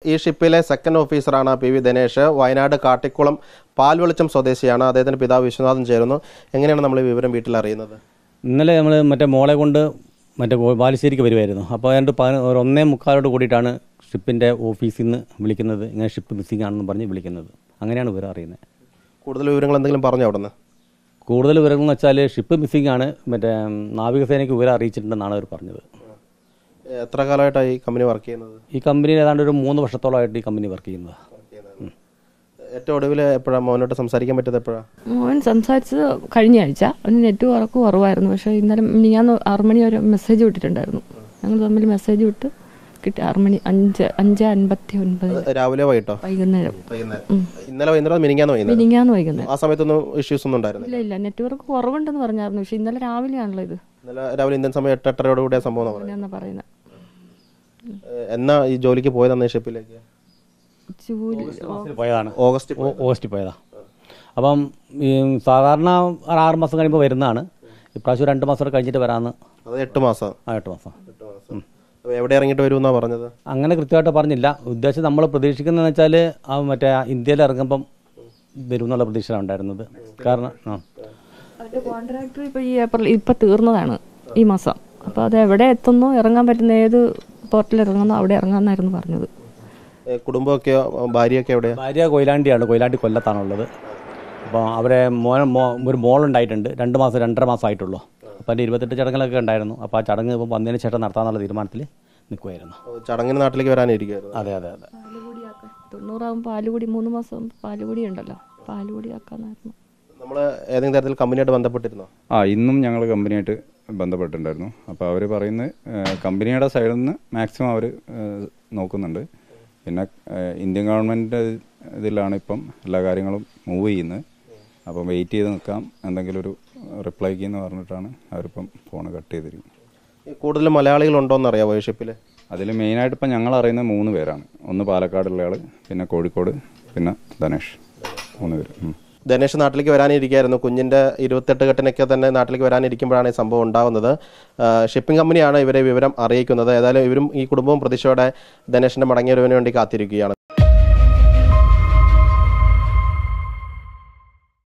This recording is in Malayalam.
ഈ ഷിപ്പിലെ സെക്കൻഡ് ഓഫീസറാണ് പി വി ദിനേശ് വയനാട് കാട്ടിക്കുളം പാൽവെളിച്ചം സ്വദേശിയാണ് അദ്ദേഹത്തിന്റെ പിതാവ് വിശ്വനാഥൻ ചേരുന്നു എങ്ങനെയാണ് നമ്മൾ ഈ വിവരം വീട്ടിൽ അറിയുന്നത് ഇന്നലെ നമ്മൾ മറ്റേ മോളെ കൊണ്ട് മറ്റേ ഗോ- ബാലുശ്ശേരിക്ക് വരുമായിരുന്നു അപ്പോൾ ഏതാണ്ട് പതിന- ഒരു ഒന്നേ മുക്കാലോട് കൂടിയിട്ടാണ് ഷിപ്പിൻ്റെ ഓഫീസിൽ നിന്ന് വിളിക്കുന്നത് ഇങ്ങനെ ഷിപ്പ് മിസ്സിംഗ് ആണെന്ന് പറഞ്ഞ് വിളിക്കുന്നത് അങ്ങനെയാണ് വിവരം അറിയുന്നത് കൂടുതൽ വിവരങ്ങൾ എന്തെങ്കിലും പറഞ്ഞു അവിടെ നിന്ന് കൂടുതൽ വിവരങ്ങൾ എന്ന് വെച്ചാൽ ഷിപ്പ് മിസ്സിംഗ് ആണ് മറ്റേ ഉം, നാവികസേനയ്ക്ക് വിവരം അറിയിച്ചിട്ടുണ്ടെന്നാണ് അവർ പറഞ്ഞത് എത്ര കാലമായിട്ടാണ് ഈ കമ്പനി വർക്ക് ചെയ്യുന്നത് ഈ കമ്പനിയിൽ ഏതാണ്ട് ഒരു മൂന്ന് വർഷത്തോളമായിട്ട് ഈ കമ്പനി വർക്ക് ചെയ്യുന്നത് ഏറ്റവും ഒടുവിൽ എപ്പോഴാണ് മോനോട്ട് സംസാരിക്കാൻ പറ്റിയത് എപ്പോഴാണ് മോൻ സംസാരിച്ചത് കഴിഞ്ഞ ആഴ്ച അവന് നെറ്റ് വർക്ക് കുറവായിരുന്നു പക്ഷേ ഇന്നലെ ഞാൻ ആറ് മണി വരെ മെസ്സേജ് വിട്ടിട്ടുണ്ടായിരുന്നു ഞങ്ങൾ തമ്മിൽ മെസ്സേജ് വിട്ട് കിട്ടി ആറ് മണി അഞ്ച് അഞ്ച് അൻപത്തി ഒൻപത് രാവിലെ വൈകിട്ടോ വൈകുന്നേരം വൈകുന്നേരം ഇന്നലെ വൈകുന്നേരം മിനിങ്ങാന്ന് വൈകുന്നേരം മിനിങ്ങാന്ന് വൈകുന്നേരം ആ സമയത്തൊന്നും ഇഷ്യൂസ് ഒന്നും ഉണ്ടായിരുന്നില്ല ഇല്ല ഇല്ല നെറ്റ്വർക്ക് കുറവുണ്ടെന്ന് പറഞ്ഞായിരുന്നു പക്ഷേ ഇന്നലെ രാവിലെയാണല്ലോ ഇത് ഇന്നലെ രാവിലെ ഇന്ത്യൻ സമയം എട്ട് എട്ടരയോട് കൂടിയ സംഭവം എന്ന് പറയുന്നത് എന്നാ പറയുന്നത് ഏഹ് എന്നാ ഈ ജോലിക്ക് പോയതെന്ന് ഷിപ്പിലേക്ക് ജൂലി പോയതാണ് ഓഗസ്റ്റ് ഓ- ഓഗസ്റ്റിൽ പോയതാണ് അപ്പം ഈ സാധാരണ ഒരു ആറ് മാസം കഴിയുമ്പോൾ വരുന്നതാണ് ഇപ്രാവശ്യം രണ്ട് മാസം കൂടെ കഴിഞ്ഞിട്ട് വരാമെന്ന് അത് എട്ട് മാസം ആ എട്ട് മാസം അപ്പൊ എവിടെ ഇറങ്ങിയിട്ട് വരുമെന്നാ പറഞ്ഞത് അങ്ങനെ കൃത്യമായിട്ട് പറഞ്ഞില്ല ഉദ്ദേശം നമ്മൾ പ്രതീക്ഷിക്കുന്നതെന്ന് വെച്ചാൽ ആ മറ്റേ ഇന്ത്യയിൽ ഇറങ്ങുമ്പം വരും എന്നുള്ള പ്രതീക്ഷ ഉണ്ടായിരുന്നത് കാരണം ആ അവരുടെ കോൺട്രാക്ടർ ഇപ്പോൾ ഈ ഏപ്രിൽ ഇപ്പം തീർന്നതാണ് ഈ മാസം അപ്പോൾ അത് എവിടെ എത്തുന്നു ഇറങ്ങാൻ പറ്റുന്ന ഏത് പോർട്ടിൽ ഇറങ്ങുന്നു അവിടെ ഇറങ്ങാമെന്നായിരുന്നു പറഞ്ഞത് ഏഹ് കുടുംബമൊക്കെയോ ഭാര്യയൊക്കെ എവിടെയാ ഭാര്യ കൊയിലാണ്ടിയാണ് കൊയിലാണ്ടി കൊല്ലത്താണുള്ളത് അപ്പോൾ അവരെ മോൻ മോ ഒരു മോളുണ്ടായിട്ടുണ്ട് രണ്ട് മാസം രണ്ടര മാസം ആയിട്ടുള്ളൂ അപ്പോൾ അതിൻ്റെ ഇരുപത്തെട്ട് ചടങ്ങുകളൊക്കെ ഉണ്ടായിരുന്നു അപ്പോൾ ആ ചടങ്ങ് ഇപ്പം വന്നതിന് ശേഷം നടത്താമെന്നുള്ള തീരുമാനത്തിൽ നിൽക്കുമായിരുന്നു ചടങ്ങിന് നാട്ടിലേക്ക് വരാനിരിക്കുമായിരുന്നു അതെ അതെ അതെ പാലുകൂടിയാക്കാൻ തൊണ്ണൂറാകുമ്പോൾ പാലുകൂടി മൂന്ന് മാസം പാലുകൂടി ഉണ്ടല്ലോ പാലുകൂടിയാക്കാന്നായിരുന്നു നമ്മൾ ഏതെങ്കിലും തരത്തിൽ കമ്പനിയായിട്ട് ബന്ധപ്പെട്ടിരുന്നോ ആ ഇന്നും ഞങ്ങൾ കമ്പനിയായിട്ട് ബന്ധപ്പെട്ടിട്ടുണ്ടായിരുന്നു അപ്പോൾ അവർ പറയുന്നത് ഏഹ്, കമ്പനിയുടെ സൈഡിൽ നിന്ന് മാക്സിമം അവർ നോക്കുന്നുണ്ട് പിന്നെ ഏഹ്, ഇന്ത്യൻ ഗവൺമെൻറ് ഇതിലാണ് ഇപ്പം എല്ലാ കാര്യങ്ങളും മൂവ് ചെയ്യുന്നത് അപ്പം വെയിറ്റ് ചെയ്ത് നിൽക്കാം എന്തെങ്കിലും ഒരു റിപ്ലൈക്ക് എന്ന് പറഞ്ഞിട്ടാണ് അവരിപ്പം ഫോൺ കട്ട് ചെയ്തിരിക്കുന്നത് ഈ കൂടുതൽ മലയാളികൾ ഉണ്ടോന്ന് അറിയാമോ ഈ ഷിപ്പിൽ അതിൽ മെയിനായിട്ട് ഇപ്പം ഞങ്ങൾ അറിയുന്ന മൂന്ന് പേരാണ് ഒന്ന് പാലക്കാടുള്ള ആൾ പിന്നെ കോഴിക്കോട് പിന്നെ ധനേഷ് മൂന്ന് പേര് ഉം. ധനേഷ് നാട്ടിലേക്ക് വരാനിരിക്കുകയായിരുന്നു കുഞ്ഞിന്റെ ഇരുപത്തെട്ട് കെട്ടിനൊക്കെ തന്നെ നാട്ടിലേക്ക് വരാനിരിക്കുമ്പോഴാണ് ഈ സംഭവം ഉണ്ടാകുന്നത് ഷിപ്പിംഗ് കമ്പനിയാണ് ഇവരെ വിവരം അറിയിക്കുന്നത് ഏതായാലും ഇവരും ഈ കുടുംബവും പ്രതീക്ഷയോടെ ധനേഷിന്റെ മടങ്ങിയവരവിന് വേണ്ടി കാത്തിരിക്കുകയാണ്